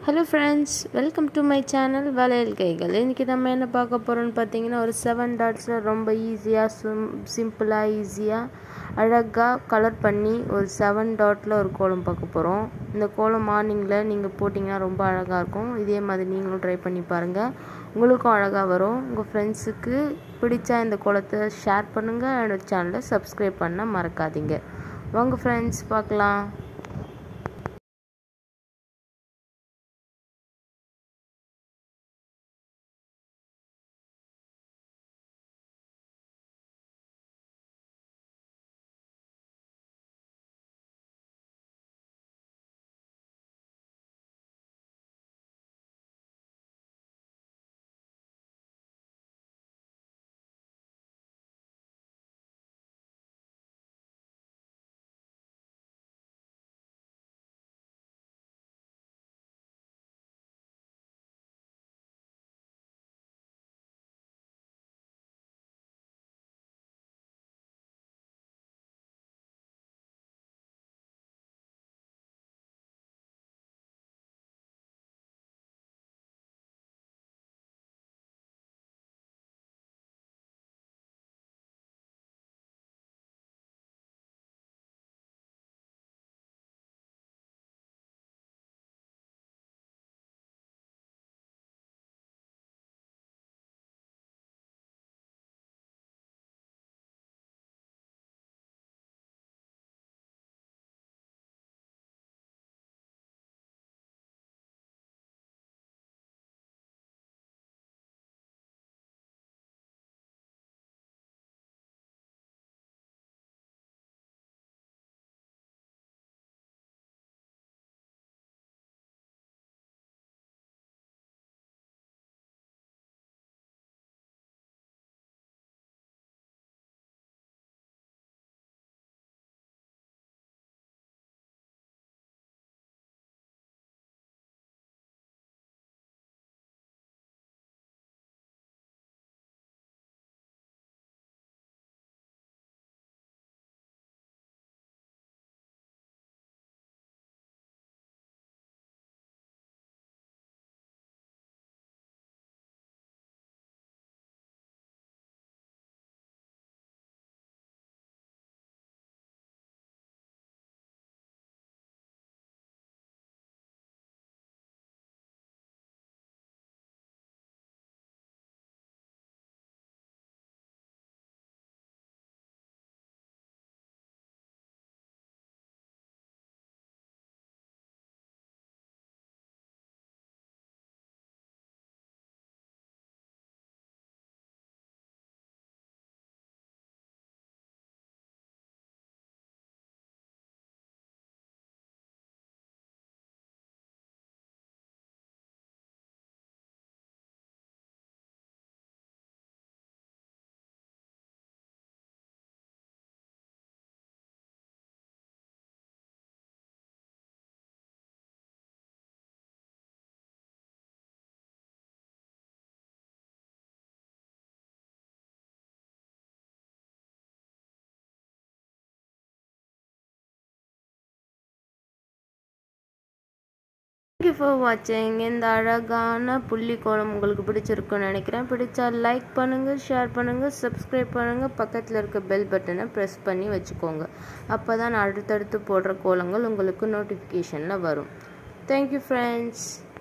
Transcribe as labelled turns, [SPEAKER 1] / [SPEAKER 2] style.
[SPEAKER 1] hello friends welcome to my channel வளையல் கைகள் இன்றைக்கி நம்ம என்ன பார்க்க போகிறோம்னு பார்த்தீங்கன்னா ஒரு செவன் டாட்ஸில் ரொம்ப ஈஸியாக சிம் சிம்பிளாக ஈஸியாக அழகாக கலர் பண்ணி ஒரு செவன் டாட்டில் ஒரு கோலம் பார்க்க போகிறோம் இந்த கோலம் மார்னிங்கில் நீங்கள் போட்டிங்கன்னா ரொம்ப அழகாக இருக்கும் இதே மாதிரி நீங்களும் ட்ரை பண்ணி பாருங்கள் உங்களுக்கும் அழகாக வரும் உங்கள் ஃப்ரெண்ட்ஸுக்கு பிடிச்சா இந்த கோலத்தை ஷேர் பண்ணுங்கள் என்னோடய சேனலை சப்ஸ்கிரைப் பண்ண மறக்காதீங்க வாங்க ஃப்ரெண்ட்ஸ் பார்க்கலாம் தேங்க்யூ ஃபார் வாட்சிங் இந்த அழகான புள்ளி கோலம் உங்களுக்கு பிடிச்சிருக்குன்னு நினைக்கிறேன் பிடிச்சா லைக் பண்ணுங்கள் ஷேர் பண்ணுங்கள் சப்ஸ்கிரைப் பண்ணுங்கள் பக்கத்தில் இருக்க பெல் பட்டனை ப்ரெஸ் பண்ணி வச்சுக்கோங்க அப்போ தான் நான் அடுத்தடுத்து போடுற கோலங்கள் உங்களுக்கு நோட்டிஃபிகேஷனில் வரும் தேங்க்யூ ஃப்ரெண்ட்ஸ்